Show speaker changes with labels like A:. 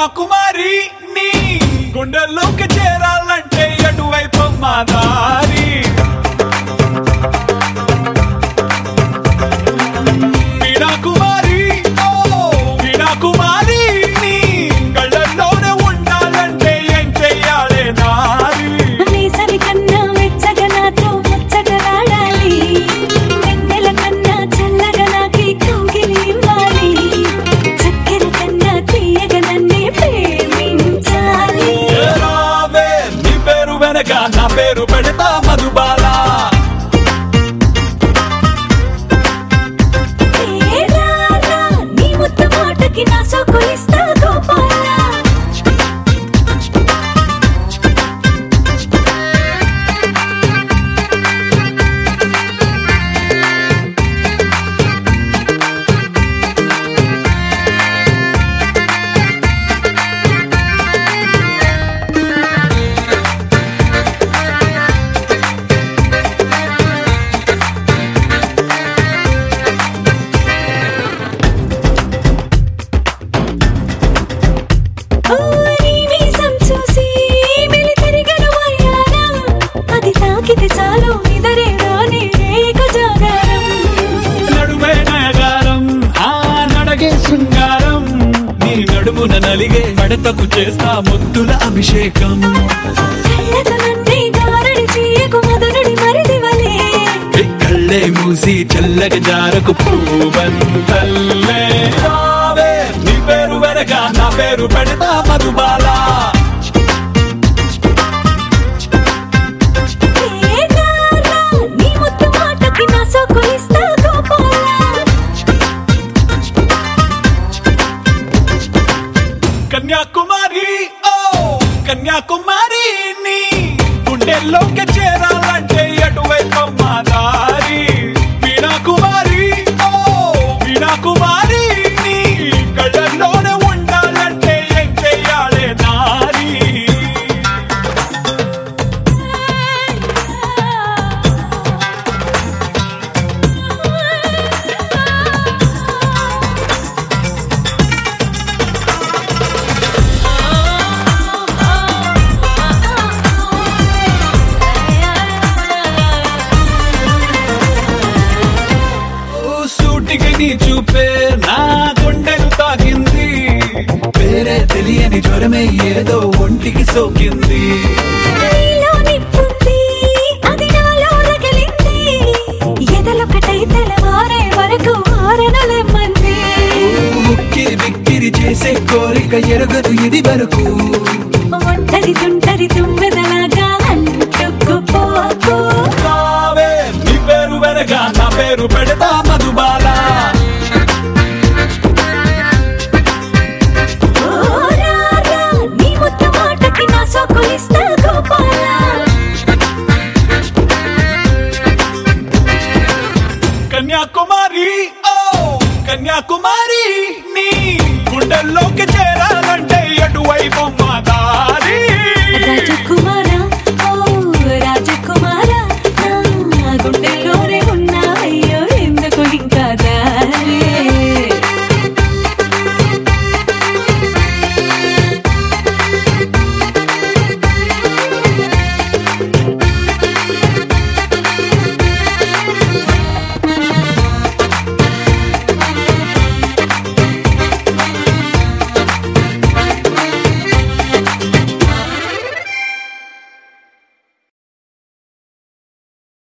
A: కన్యాకుమారి నీ గుండెల్లోకి చేరాలంటే ఎటువైపు మా దారి వీణాకుమారి ఓ వీణాకుమారి నీ కళ్ళల్లోనే ఉండాలంటే ఏం చెయ్యాలే నారి
B: వేసవి కన్నా వెచ్చగా నాతో ముచ్చటలాడాలి వెన్నెల కన్నా చల్లగా నాకి కౌగిలి ఇవ్వాలి చక్కెర కన్నా తీయగా నన్నే ప్రేమించాలి
A: ఏ రావే నీ పేరు వెనక నా పేరు పెడతా మధుబాల
B: ఏ రారా, నీ ముద్ద మాటకి నా సోకు ఇస్తా గోపాలా ఓ నీ మీసం చూసి మెలితిరిగెను వయ్యారం. అది తాకితే చాలు నిదరే రాని రేగ జాగారం.
A: నడుమే నయగారం ఆ నడగే శృంగారం నీ నడుమున నలిగే మడతకు చేస్తా ముద్దుల అభిషేకం
B: కళ్ళతో నన్నే గారడి చేయకు మధురుడి మరిదివలే.
A: ఈ కళ్ళే మూసి చల్లగ జారకు పూవంతల్లే రావే నీ పేరు వెనక నా పేరు పెడతా మధుబాల
B: ఏ రారా, నీ ముద్దు మాటకి నా సోకు ఇస్తా గోపాలా.
A: కన్యాకుమారి ఓ కన్యాకుమారి నీ గుండెల్లోకి చేరాలంటే ఎటువైపు మా దారి వీణాకుమారి ఓ వీణాకుమారి నీ కళ్ళల్లోనే ఉండాలంటే ఏం చెయ్యాలే నారి ఓ సూటికి నీ చూపే నా గుండెను తాకింది పేరే తెలియని జ్వరమే ఏదో ఒంటికి సోకింది
B: నీలో నిప్పుంది, అది నాలో రగిలింది. ఎదలొకటై తెల్లవారే వరకు ఆరనలెమ్మంది.
A: ఉక్కిరి బిక్కిరి చేసే కోరిక ఎరగదు ఇది వరకు
B: ఒంటరి తుంటరి తుమ్మెదలాగా